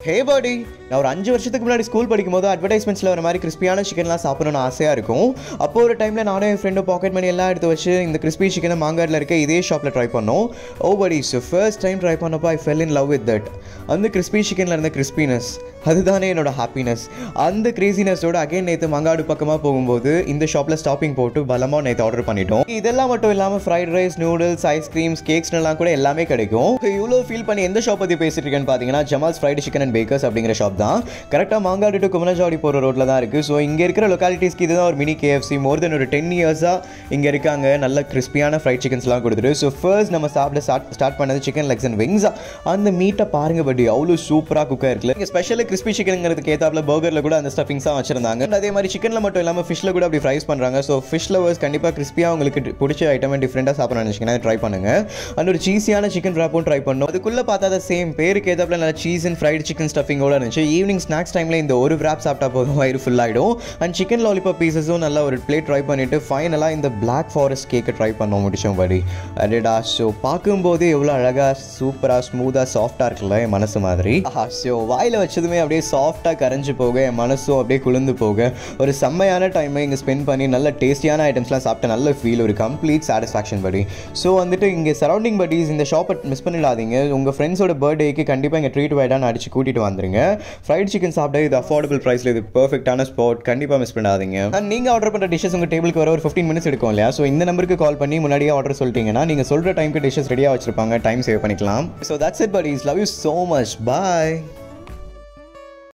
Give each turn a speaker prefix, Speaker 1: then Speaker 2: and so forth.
Speaker 1: ஹே பாடி நான் ஒரு அஞ்சு வருஷத்துக்கு முன்னாடி ஸ்கூல் படிக்கும்போது அட்வர்டைஸ்மெண்ட்ஸில் வர மாதிரி கிறிஸ்பியான சிக்கன்லாம் சாப்பிடணும்னு ஆசையாக இருக்கும் அப்போ ஒரு டைமில் நானும் என் ஃப்ரெண்டும் பாக்கெட் மணி எல்லாம் எடுத்து வச்சு இந்த கிறிஸ்பி சிக்கனை மாங்காடில் இருக்க இதே ஷாப்பில் ட்ரை பண்ணோம் ஓ படி ஸோ ஃபர்ஸ்ட் டைம் ட்ரை பண்ணப்போ I fell in love with that அந்த கிறிஸ்பி சிக்கனில் இருந்த கிறிஸ்பினஸ் அதுதானே என்னோட ஹாப்பினஸ் அந்த கிரேசினஸோட அகைன் நேற்று மங்காடு பக்கமாக போகும்போது இந்த ஷாப்பில் ஸ்டாப்பிங் போட்டு பலமாக நேற்று ஆர்டர் பண்ணிட்டோம் இதெல்லாம் மட்டும் இல்லாமல் ஃப்ரைட் ரைஸ் நூடுல்ஸ் ஐஸ்கிரீம்ஸ் கேக்ஸ்லாம் கூட எல்லாமே கிடைக்கும் இவ்வளோ ஃபீல் பண்ணி எந்த ஷாப் பற்றி பேசிட்டு இருக்கேன்னு பார்த்தீங்கன்னா Jamal's fried chicken and bakers அப்படிங்கிற ஷாப் தான் கரெக்டாக மாங்காடு டு குமரஜாடி போகிற ரோட்டில் தான் இருக்குது ஸோ இங்கே இருக்கிற லொக்காலிட்டிஸ்க்கு இதுதான் ஒரு மினி கேஎஃப்சி மோர் தென் ஒரு டென் இயர்ஸாக இங்கே இருக்காங்க நல்ல கிறிஸ்பியான ஃப்ரைட் சிக்கன்ஸ்லாம் கொடுத்துட்டு ஸோ ஃபர்ஸ்ட் நம்ம சாப்பிட ஸ்டார்ட் ஸ்டார்ட் பண்ணது சிக்கன் லெக்ஸ் அண்ட் விங்ஸ் அந்த மீட்டை பாருங்க பட் அவ்வளோ சூப்பராக குக்காக இருக்குல்ல இங்கே ஸ்பெஷல் கிறிஸ்பி சிக்கனுங்கிறதுக்கு ஏத்தாப்புல பர்கரில் கூட அந்த ஸ்டஃபிங்ஸாக வச்சிருந்தாங்க And அதே மாதிரி சிக்கனில் மட்டும் இல்லாமல் ஃபிஷ்ல கூட அப்படி ஃப்ரைஸ் பண்ணுறாங்க ஸோ ஃபிஷ் லவர்ஸ் கண்டிப்பாக கிறிஸ்பியாக உங்களுக்கு டி- பிடிச்ச ஐட்டம் டிஃப்ரெண்ட்டாக சாப்பிட நினச்சிங்கன்னா ட்ரை பண்ணுங்க அண்ட் ஒரு சீஸியான சிக்கன் ராப்பும் ட்ரை பண்ணோம் அதுக்குள்ளே பார்த்தா சேம் பேருக்கு ஏத்தாப்புல நல்ல சீஸ் அண்ட் ஃப்ரைட் சிக்கன் ஸ்டஃபிங்கோட இருந்துச்சு ஈவினிங் ஸ்நாக்ஸ் டைமில் இந்த ஒரு wrap சாப்பிட்டா போதும் வயிறு ஃபுல் ஆகிடும் அண்ட் சிக்கன் லாலிபாப் பீசஸும் நல்லா ஒரு பிளேட் ட்ரை பண்ணிட்டு ஃபைனலாக இந்த பிளாக் ஃபாரஸ்ட் கேக்கை ட்ரை பண்ண முடிச்சோம் படி அடடா ஸோ பார்க்கும்போது எவ்வளோ அழகாக சூப்பராக ஸ்மூத்தாக சாஃப்டாக இருக்குல்ல என் மனசு மாதிரி ஆஹா ஸோ வாயில் வச்சதுமே அப்படியே சாஃப்டாக கரைஞ்சு போக என் மனசும் அப்படியே குளிர்ந்து போக ஒரு செம்மையான டைமை இங்கே ஸ்பெண்ட் பண்ணி நல்ல டேஸ்டியான ஐட்டம்ஸ்லாம் சாப்பிட்ட நல்ல ஃபீல் ஒரு கம்ப்ளீட் சாட்டிஸ்ஃபேக்ஷன் படி ஸோ வந்துட்டு இங்கே சரௌண்டிங் பட்டீஸ் இந்த ஷாப்பை மிஸ் பண்ணிடாதீங்க உங்கள் ஃப்ரெண்ட்ஸோட பர்த்டேக்கு கண்டிப்பாக இங்கே ட்ரீட் வைடான்னு அடிச்சு கூட்டிகிட்டு வந்துருங்க ஃப்ரைட் சிக்கன் சாப்பிட இது அஃபோர்டபுள் ப்ரைஸில் இது பர்ஃபெக்டான ஸ்பாட் கண்டிப்பாக மிஸ் பண்ணாதீங்க அண்ட் நீங்கள் ஆர்டர் பண்ணுற டிஷஸ் உங்கள் டேபிளுக்கு வர ஒரு ஃபிஃப்டீன் மினிட்ஸ் எடுக்கும் இல்லையா ஸோ இந்த நம்பருக்கு கால் பண்ணி முன்னாடியே ஆர்டர் சொல்லிட்டீங்கன்னா நீங்கள் சொல்கிற டைம்க்கு டிஷஸ் ரெடியாக வச்சிருப்பாங்க டைம் சேவ் பண்ணிக்கலாம் so that's it buddies love you so much bye